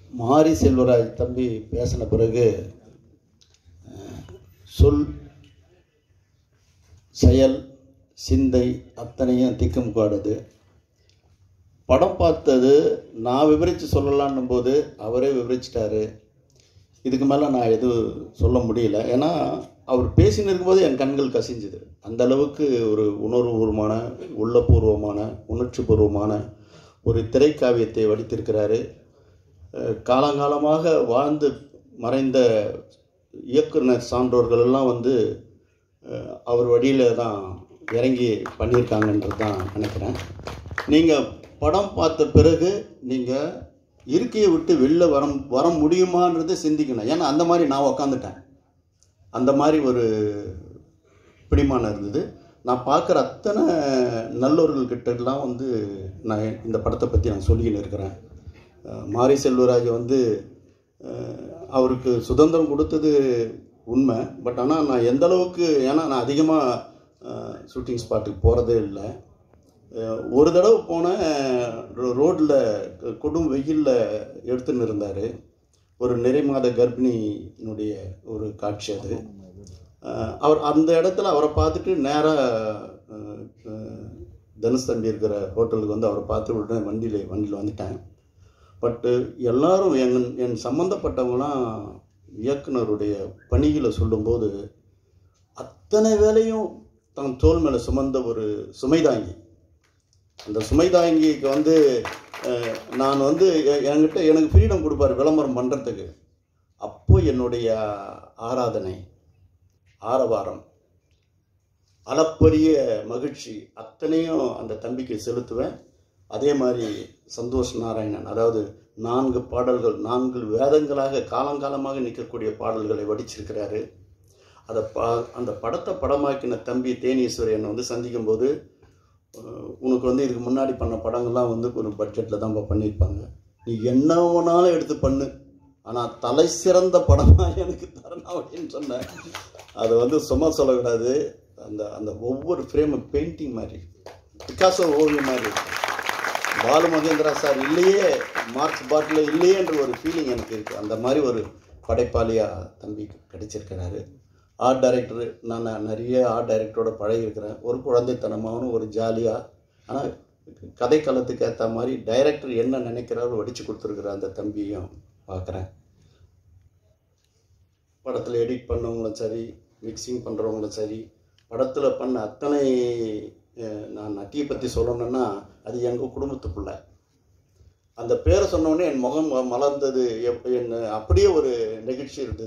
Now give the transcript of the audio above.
மாரி செல்வராஜ் தம்பி பேசின பிறகு அஹ், சொல் செயல் சிந்தை அத்தனையும் திக்கும் காடுது படம் பார்த்தது நான் விவரித்து சொல்லலான்னும் போது அவரே விவரிச்சிட்டாரு இதுக்கு மேலே நான் எதுவும் சொல்ல முடியல ஏன்னா அவர் பேசின்னு இருக்கும்போது என் கண்கள் கசிஞ்சுது அந்த அளவுக்கு ஒரு உணர்வுபூர்வமான உள்ளபூர்வமான உணர்ச்சிபூர்வமான ஒரு திரைக்காவியத்தை வடித்திருக்கிறாரு அஹ் காலங்காலமாக வாழ்ந்து மறைந்த இயக்குனர் சான்றோர்கள் எல்லாம் வந்து அஹ், அவர் வழியில் தான் இறங்கி பண்ணியிருக்காங்கன்றது தான் நினைக்கிறேன் நீங்கள் படம் பார்த்த பிறகு நீங்கள் இருக்கையை விட்டு வெளில வர வர முடியுமான்றது சிந்திக்கணும் ஏன்னா அந்த மாதிரி நான் உக்காந்துட்டேன் அந்த மாதிரி ஒரு பிடிமானம் இருந்தது நான் பார்க்குற அத்தனை நல்லவர்கள்கிட்டலாம் வந்து நான் இந்த படத்தை பற்றி நான் சொல்லிக்கின்னு இருக்கிறேன் அஹ் மாரி செல்வராஜ் வந்து அஹ் அவருக்கு சுதந்திரம் கொடுத்தது உண்மை பட் ஆனால் நான் எந்த அளவுக்கு ஏன்னா நான் அதிகமாக ஷூட்டிங் ஸ்பாட்டுக்கு போகிறதே இல்லை அஹ் ஒரு தடவை போனேன் ரோட்டில் கொடும் வெயிலில் எடுத்துன்னு இருந்தார் ஒரு நிறை மாத கர்ப்பிணியினுடைய ஒரு காட்சி அது அஹ் அவர் அந்த இடத்துல அவரை பார்த்துட்டு நேராக தனுஷ் தம்பி இருக்கிற ஹோட்டலுக்கு வந்து அவரை பார்த்து உடனே வண்டியில் வண்டியில் வந்துட்டேன் பட்டு எல்லாரும் என் என் சம்மந்தப்பட்டவங்களாம் இயக்குனருடைய பணிகளை சொல்லும்போது அத்தனை வேலையும் தன் தோல் மேலே சுமந்த ஒரு சுமைதாங்கி அந்த சுமைதாங்கிக்கு வந்து அஹ், நான் வந்து எ- என்கிட்ட எனக்கு ஃப்ரீடம் கொடுப்பாரு விளம்பரம் பண்ணுறதுக்கு அப்போ என்னுடைய ஆராதனை ஆரவாரம் அளப்பரிய மகிழ்ச்சி அத்தனையும் அந்த தம்பிக்கு செலுத்துவேன் அதே மாதிரி சந்தோஷ் நாராயணன் அதாவது நான்கு பாடல்கள் நான்கு வேதங்களாக காலங்காலமாக நிற்கக்கூடிய பாடல்களை வடிச்சிருக்கிறாரு அதை பா அந்த படத்தை படமாக்கின தம்பி தேனீஸ்வரி என்னை வந்து சந்திக்கும் போது அஹ், உனக்கு வந்து இதுக்கு முன்னாடி பண்ண படங்கள்லாம் வந்து ஒரு பட்ஜெட்டில் தான் பண்ணியிருப்பாங்க நீ என்ன வேணாலும் எடுத்து பண்ணு ஆனால் தலை சிறந்த படமாக எனக்கு தரணும் அப்படின்னு சொன்னேன் அதை வந்து சும்மா சொல்லக்கூடாது அந்த அந்த ஒவ்வொரு ஃப்ரேமும் பெயிண்டிங் மாதிரி பிகாசோ ஓவியம் மாதிரி இருக்கு பாலு மகேந்திரா சார் இல்லையே மார்க்ஸ் பாட்டில் இல்லையேன்ற ஒரு ஃபீலிங் எனக்கு இருக்குது அந்த மாதிரி ஒரு படைப்பாளியாக தம்பி கிடைச்சிருக்கிறாரு ஆர்ட் டைரக்டர் நான் நிறைய ஆர்ட் டைரக்டரோட பழகியிருக்கிறேன் ஒரு குழந்தைத்தனமாகவும் ஒரு ஜாலியாக ஆனால் கதைக்களத்துக்கு ஏற்ற மாதிரி டைரக்டர் என்ன நினைக்கிறாரோ வடித்து கொடுத்துருக்குற அந்த தம்பியும் பார்க்குறேன் படத்தில் எடிட் பண்ணவங்களும் சரி மிக்சிங் பண்ணுறவங்களும் சரி படத்தில் பண்ண அத்தனை அஹ், நான் நட்டியை பற்றி சொல்லணும்னா அது எங்கள் குடும்பத்துக்குள்ள அந்த பேரை சொன்ன உடனே என் முகம் மலர்ந்தது எப்- என் அப்படியே ஒரு நெகிழ்ச்சி இருந்தது